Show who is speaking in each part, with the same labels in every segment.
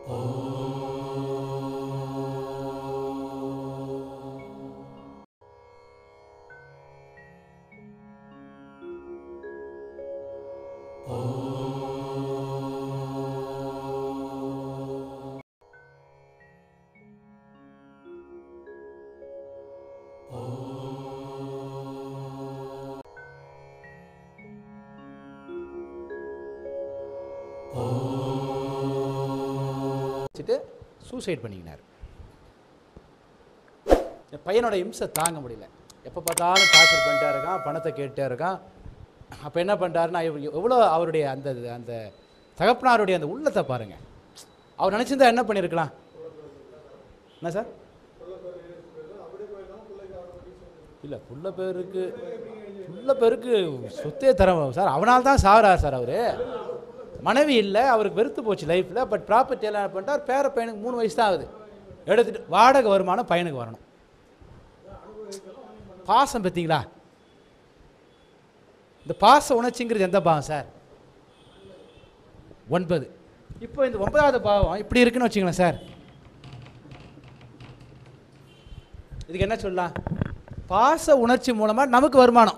Speaker 1: வச்சுட்டு சூசைட் பண்ணிக்கினார் என் பையனோட இம்சை தாங்க முடியல எப்போ பார்த்தாலும் டார்ச்சர் பண்ணிட்டே இருக்கான் பணத்தை கேட்டே இருக்கான் அப்போ என்ன பண்ணிட்டாருன்னா இவர் எவ்வளோ அவருடைய அந்த அந்த தகப்பனாருடைய அந்த உள்ளத்தை பாருங்க அவர் நினச்சிருந்தா என்ன பண்ணியிருக்கலாம் என்ன சார் இல்லை புள்ள பேருக்கு புள்ள பேருக்கு சொத்தே தர சார் அவனால் தான் சாவறார் சார் அவர் மனைவி இல்லை அவருக்கு வெறுத்து போச்சு லைஃப்பில் பட் ப்ராப்பர்ட்டி எல்லாம் என்ன பண்ணிட்டார் பேர பையனுக்கு மூணு வயசு தான் ஆகுது எடுத்துட்டு வாடகை வருமானம் பையனுக்கு வரணும் பாசம் பார்த்தீங்களா இந்த பாச உணர்ச்சிங்கிறது எந்த பாவம் சார் ஒன்பது இப்போ இந்த ஒன்பதாவது பாவம் இப்படி இருக்குன்னு வச்சுங்களேன் சார் இதுக்கு என்ன சொல்லலாம் பாச உணர்ச்சி மூலமாக நமக்கு வருமானம்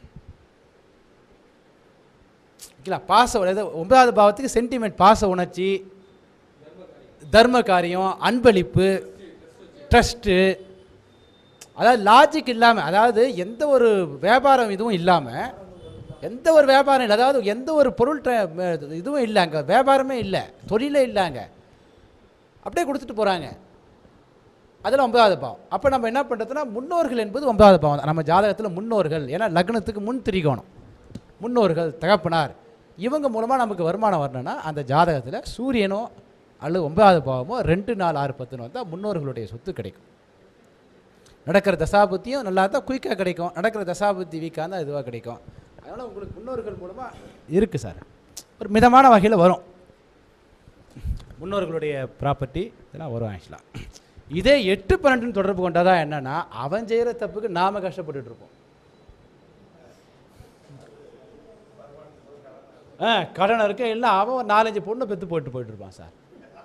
Speaker 1: ஓகேங்களா பாச உண- இது ஒன்பதாவது பாவத்துக்கு சென்டிமெண்ட் பாச உணர்ச்சி தர்ம காரியம் அன்பளிப்பு ட்ரஸ்ட்டு அதாவது லாஜிக் இல்லாமல் அதாவது எந்த ஒரு வியாபாரம் இதுவும் இல்லாமல் எந்த ஒரு வியாபாரம் இல்லை அதாவது எந்த ஒரு பொருள் ட்ர- ம- இதுவும் இல்லை அங்கே வியாபாரமே இல்லை தொழிலே இல்லை அங்கே அப்படியே கொடுத்துட்டு போகிறாங்க அதில் ஒன்பதாவது பாவம் அப்போ நம்ம என்ன பண்ணுறதுன்னா முன்னோர்கள் என்பது ஒன்பதாவது பாவம் தான் நம்ம ஜாதகத்தில் முன்னோர்கள் ஏன்னா லக்னத்துக்கு முன் திரிகோணம் முன்னோர்கள் தகப்பனார் இவங்க மூலமாக நமக்கு வருமானம் வரணும்னா அந்த ஜாதகத்தில் சூரியனோ அல்லது ஒன்பதாவது பாவமோ ரெண்டு நாலு ஆறு பத்துன்னு வந்தால் முன்னோர்களுடைய சொத்து கிடைக்கும் நடக்கிற தசாபுத்தியும் நல்லா தான் குயிக்காக கிடைக்கும் நடக்கிற தசாபுத்தி வீக்காக இருந்தால் இதுவாக கிடைக்கும் அதனால் உங்களுக்கு முன்னோர்கள் மூலமாக இருக்குது சார் ஒரு மிதமான வகையில் வரும் முன்னோர்களுடைய ப்ராப்பர்ட்டி இதெல்லாம் வரும் ஆக்சுவலாக இதே எட்டு பன்னெண்டுன்னு தொடர்பு கொண்டாதான் என்னன்னா அவன் செய்கிற தப்புக்கு நாம கஷ்டப்பட்டுட்டு இருப்போம் ஆ கடன் இருக்க இல்லை அவன் ஒரு நாலஞ்சு பொண்ணை பெற்று போட்டு போயிட்டு இருப்பான் சார்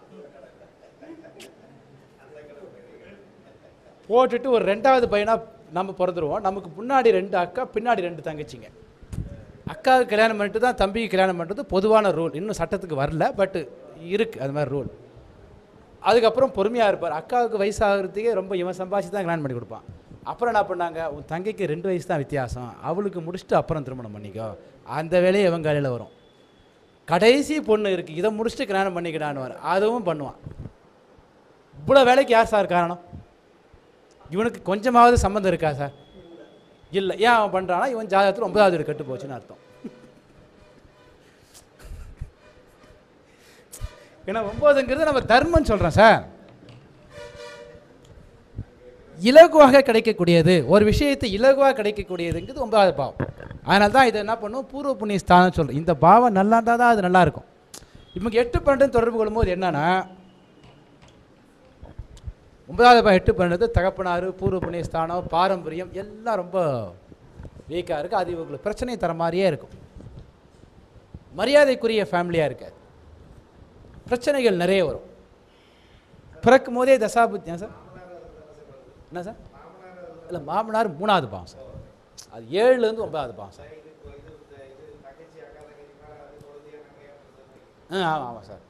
Speaker 1: போட்டுட்டு ஒரு ரெண்டாவது பையனாக நம்ம பிறந்துருவோம் நமக்கு முன்னாடி ரெண்டு அக்கா பின்னாடி ரெண்டு தங்கச்சிங்க அக்காவுக்கு கல்யாணம் பண்ணிட்டு தான் தம்பிக்கு கல்யாணம் பண்ணுறது பொதுவான ரூல் இன்னும் சட்டத்துக்கு வரல பட்டு இருக்குது அது மாதிரி ரூல் அதுக்கப்புறம் பொறுமையாக இருப்பார் அக்காவுக்கு வயசாகிறதுக்கே ரொம்ப இவன் சம்பாதிச்சு தான் கல்யாணம் பண்ணி கொடுப்பான் அப்புறம் என்ன பண்ணாங்க உன் தங்கைக்கு ரெண்டு வயசு தான் வித்தியாசம் அவளுக்கு முடிச்சுட்டு அப்புறம் திருமணம் பண்ணிக்கோ அந்த வேலையை இவன் கையில் வரும் கடைசி பொண்ணு இருக்குது இதை முடிச்சுட்டு கல்யாணம் பண்ணிக்கிடான்னு வர அதுவும் பண்ணுவான் இவ்வளோ வேலைக்கு யார் சார் காரணம் இவனுக்கு கொஞ்சமாவது சம்மந்தம் இருக்கா சார் இல்லை ஏன் அவன் பண்ணுறான்னா இவன் ஜாதகத்தில் ஒன்பதாவது வீடு கெட்டு போச்சுன்னு அர்த்தம் ஏன்னா ஒன்பதுங்கிறது நம்ம தர்மம் சொல்கிறோம் சார் இலகுவாக கிடைக்கக்கூடியது ஒரு விஷயத்தை இலகுவாக கிடைக்கக்கூடியதுங்கிறது ஒன்பதாவது பாவம் அதனால தான் இதை என்ன பண்ணும் பூர்வ புண்ணிய ஸ்தானம் சொல்கிறோம் இந்த பாவம் நல்லா இருந்தால் தான் அது நல்லா இருக்கும் இவங்க எட்டு பன்னெண்டு தொடர்பு கொள்ளும்போது என்னன்னா ஒன்பதாவது பாவம் எட்டு பன்னெண்டு தகப்பனார் பூர்வ புண்ணிய ஸ்தானம் பாரம்பரியம் எல்லாம் ரொம்ப வீக்காக இருக்குது அது இவங்களுக்கு பிரச்சனை தர மாதிரியே இருக்கும் மரியாதைக்குரிய ஃபேமிலியாக இருக்காது பிரச்சனைகள் நிறைய வரும் பிறக்கும் போதே தசாபுத்தி சார் என்ன சார் இல்லை மாமனார் மூணாவது பாவம் சார் அது ஏழுலேருந்து ஒன்பதாவது பாவம் சார் ஆ ஆமாம் ஆமாம் சார்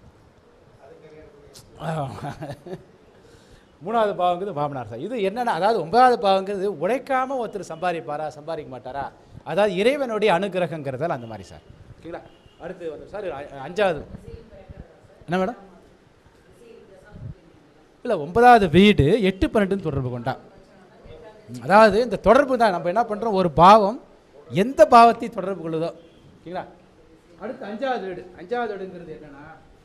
Speaker 1: ஆமா. மூணாவது பாவங்கிறது மாமனார் சார் இது என்னென்னா அதாவது ஒன்பதாவது பாவங்கிறது உழைக்காம ஒருத்தர் சம்பாதிப்பாரா சம்பாதிக்க மாட்டாரா அதாவது இறைவனுடைய அனுகிரகங்கிறதால அந்த மாதிரி சார் ஓகேங்களா அடுத்து வந்து சார் அ- அஞ்சாவது என்ன மேடம் இல்லை ஒன்பதாவது வீடு எட்டு பன்னெண்டுன்னு தொடர்பு கொண்டா அதாவது இந்த தொடர்பு தான் நம்ம என்ன பண்ணுறோம் ஒரு பாவம் எந்த பாவத்தை தொடர்பு கொள்ளுதோ ஓகேங்களா அடுத்து அஞ்சாவது வீடு அஞ்சாவது வீடுங்கிறது என்னன்னா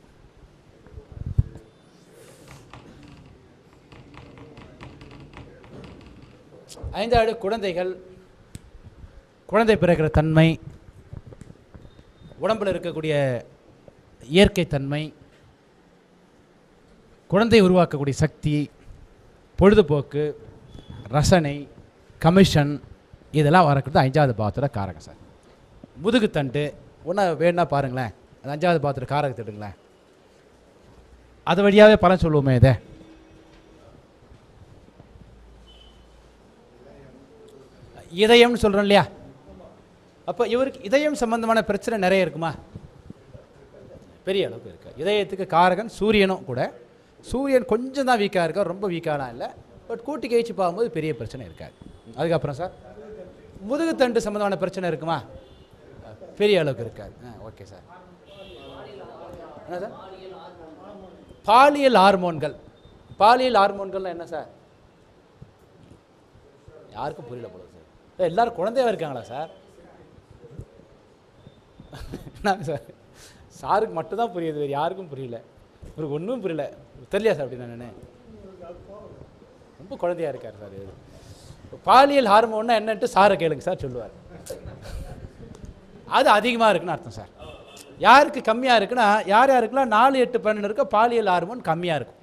Speaker 1: ஐந்தாவது குழந்தைகள் குழந்தை பிறக்கிற தன்மை உடம்பில் இருக்கக்கூடிய இயற்கை தன்மை குழந்தை உருவாக்கக்கூடிய சக்தி பொழுதுபோக்கு ரசனை கமிஷன் இதெல்லாம் வரக்கிறது அஞ்சாவது பாவத்தோட காரகம் சார் முதுகுத்தண்டு ஒன்றா வேணா பாருங்களேன் அது அஞ்சாவது பாவத்தோட காரகத்தை எடுங்களேன் அது வழியாகவே பலன் சொல்லுவோமே இதை இதயம்னு சொல்கிறோம் இல்லையா அப்போ இவருக்கு இதயம் சம்பந்தமான பிரச்சனை நிறைய இருக்குமா பெரிய அளவுக்கு இருக்கு இதயத்துக்கு காரகன் சூரியனும் கூட சூரியன் கொஞ்சம் தான் வீக்காக இருக்கா ரொம்ப வீக்காலாம் இல்லை பட் கூட்டி கழிச்சு பார்க்கும்போது பெரிய பிரச்சனை இருக்காது அதுக்கப்புறம் சார் முதுகுத்தண்டு சம்மந்தமான பிரச்சனை இருக்குமா பெரிய அளவுக்கு இருக்காது ஆ ஓகே சார் என்ன சார் பாலியல் ஹார்மோன்கள் பாலியல் ஹார்மோன்கள்னா என்ன சார் யாருக்கும் புரியல போல சார் ஏய், எல்லாரும் குழந்தையா இருக்காங்களா சார் என்னங்க சார் சாருக்கு மட்டும்தான் புரியுது வேறு யாருக்கும் புரியல இவருக்கு ஒன்றும் புரியல தெரியலையா சார் அப்படி நான் ரொம்ப குழந்தையா இருக்கார் சார் இவரு. பாலியல் ஹார்மோன்னா என்னன்ட்டு சாரை கேளுங்க சார் சொல்லுவார் அது அதிகமாக இருக்குன்னு அர்த்தம் சார் யாருக்கு கம்மியாக இருக்குன்னா யார் யாருக்கெல்லாம் நாலு எட்டு பன்னெண்டு இருக்க பாலியல் ஹார்மோன் கம்மியாக இருக்கும்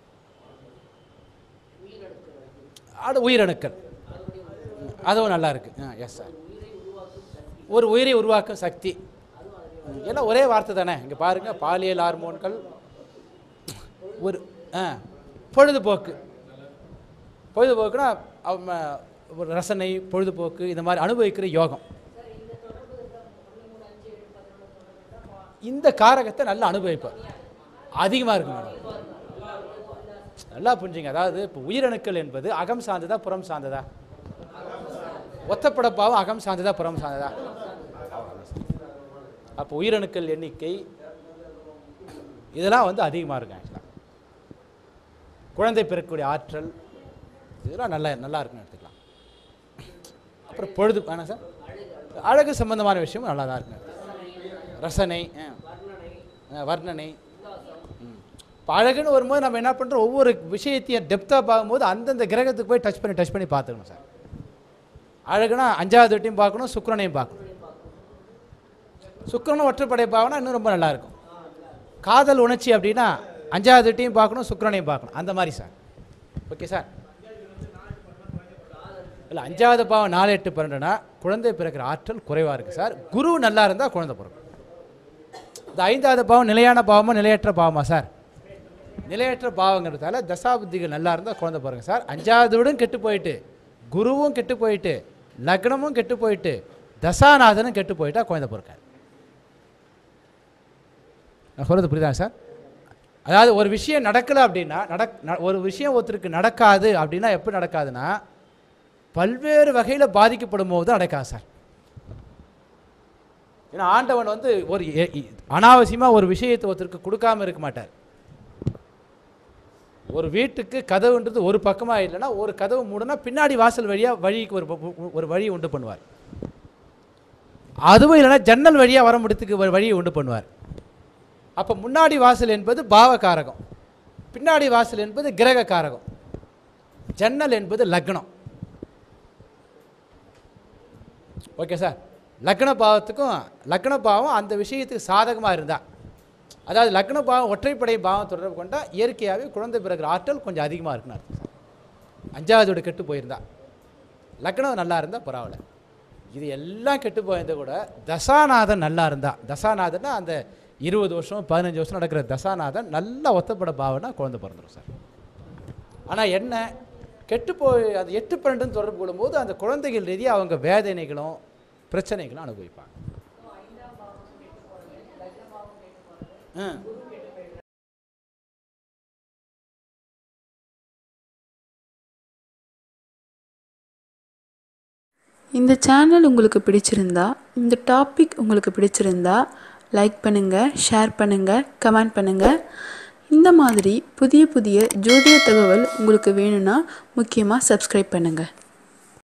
Speaker 1: அது உயிரணுக்கள் அதுவும் நல்லா இருக்கு ஆ எஸ் சார் ஒரு உயிரை உருவாக்கும் சக்தி ம், எல்லாம் ஒரே வார்த்தை தானே இங்கே பாருங்க பாலியல் ஹார்மோன்கள் ஒரு ஆ பொழுதுபோக்கு பொழுதுபோக்குனா அவன் ஒரு ரசனை பொழுதுபோக்கு இந்த மாதிரி அனுபவிக்கிற யோகம் இந்த காரகத்தை நல்லா அனுபவிப்பார் அதிகமாக இருக்கு மேடம் நல்லா புரிஞ்சுங்க அதாவது இப்போ உயிரணுக்கள் என்பது அகம் சார்ந்ததா புறம் சார்ந்ததா ஒத்தப்பட பாவம் அகம் சார்ந்ததா புறம் சார்ந்ததா அப்போ உயிரணுக்கள் எண்ணிக்கை இதெல்லாம் வந்து அதிகமாக இருக்கும் ஆக்சுவலாக குழந்தை பிறக்கக்கூடிய ஆற்றல் இதெல்லாம் நல்லா நல்லா இருக்குன்னு எடுத்துக்கலாம் அப்புறம் பொழுது ஆனா சார் அழகு சம்பந்தமான விஷயமும் நல்லா தான் இருக்குங்க ரசனை ஆ. ஆ, வர்ணனை ம். இப்போ அழகுன்னு வரும்போது நம்ம என்ன பண்ணுறோம் ஒவ்வொரு விஷயத்தையும் டெப்த்தாக பார்க்கும்போது அந்தந்த கிரகத்துக்கு போய் டச் பண்ணி டச் பண்ணி பார்த்துக்கணும் சார் அழகுனா அஞ்சாவது வீட்டையும் பார்க்கணும் சுக்கிரனையும் பார்க்கணும் சுக்கிரனும் ஒற்றைப்படை பாவனா இன்னும் ரொம்ப நல்லா இருக்கும் காதல் உணர்ச்சி அப்படின்னா அஞ்சாவது வீட்டையும் பார்க்கணும் சுக்கிரனையும் பார்க்கணும் அந்த மாதிரி சார் ஓகே சார் இல்லை அஞ்சாவது பாவம் நாலு எட்டு பன்னெண்டுனா குழந்தை பிறக்கிற ஆற்றல் குறைவாக இருக்குது சார் குரு நல்லா இருந்தால் குழந்தை பிறக்கும் இந்த ஐந்தாவது பாவம் நிலையான பாவமா நிலையற்ற பாவமா சார் நிலையற்ற பாவங்கிறதால தசாபுத்திகள் நல்லா இருந்தால் குழந்தை பிறங்க சார் அஞ்சாவது வீடும் கெட்டு போயிட்டு குருவும் கெட்டு போயிட்டு லக்னமும் கெட்டு போயிட்டு தசாநாதனும் கெட்டு போயிட்டா குழந்தை பிறக்காது நான் சொல்கிறது புரியுதா சார் அதாவது ஒரு விஷயம் நடக்கலை அப்படின்னா நடக் ந- ஒரு விஷயம் ஒருத்தருக்கு நடக்காது அப்படின்னா எப்படி நடக்காதுன்னா பல்வேறு வகையில் பாதிக்கப்படும் போது தான் நடக்காது சார் ஏன்னா ஆண்டவன் வந்து ஒரு எ- இ- அனாவசியமாக ஒரு விஷயத்தை ஒருத்தருக்கு கொடுக்காம இருக்க மாட்டார் ஒரு வீட்டுக்கு கதவுன்றது ஒரு பக்கமாக இல்லைன்னா ஒரு கதவு மூடுனா பின்னாடி வாசல் வழியாக வழிக்கு ஒரு ப- ஒரு வழியை உண்டு பண்ணுவார் அதுவும் இல்லைன்னா ஜன்னல் வழியாக வர முடியத்துக்கு ஒரு வழியை உண்டு பண்ணுவார் அப்போ முன்னாடி வாசல் என்பது பாவகாரகம் பின்னாடி வாசல் என்பது கிரக காரகம் ஜன்னல் என்பது லக்னம் ஓகே சார் லக்ன பாவத்துக்கும் லக்ன பாவம் அந்த விஷயத்துக்கு சாதகமாக இருந்தா அதாவது லக்ன பாவம் ஒற்றைப்படை பாவம் தொடர்பு கொண்டா இயற்கையாகவே குழந்தை பிறகுற ஆற்றல் கொஞ்சம் அதிகமாக இருக்குன்னு அர்த்தம் சார் அஞ்சாவதோட கெட்டு போயிருந்தா லக்னம் நல்லா இருந்தால் பரவாயில்ல இது எல்லாம் கெட்டு போயிருந்தா கூட தசாநாதன் நல்லா இருந்தா தசாநாதன்னா அந்த இருபது வருஷம் பதினஞ்சு வருஷம் நடக்கிற தசாநாதன் நல்லா ஒத்தப்பட பாவனா குழந்தை பிறந்துடும் சார் ஆனால் என்ன கெட்டு போய் அது எட்டு பன்னெண்டுன்னு தொடர்பு கொள்ளும்போது அந்த குழந்தைகள் ரீதியாக அவங்க வேதனைகளும் பிரச்சனைகளும் அனுபவிப்பாங்க ஆ
Speaker 2: இந்த சேனல் உங்களுக்கு பிடிச்சிருந்தா இந்த டாபிக் உங்களுக்கு பிடிச்சிருந்தா லைக் பண்ணுங்கள் ஷேர் பண்ணுங்கள் கமெண்ட் பண்ணுங்கள் இந்த மாதிரி புதிய புதிய ஜோதிட தகவல் உங்களுக்கு வேணும்னா முக்கியமாக சப்ஸ்கிரைப் பண்ணுங்கள்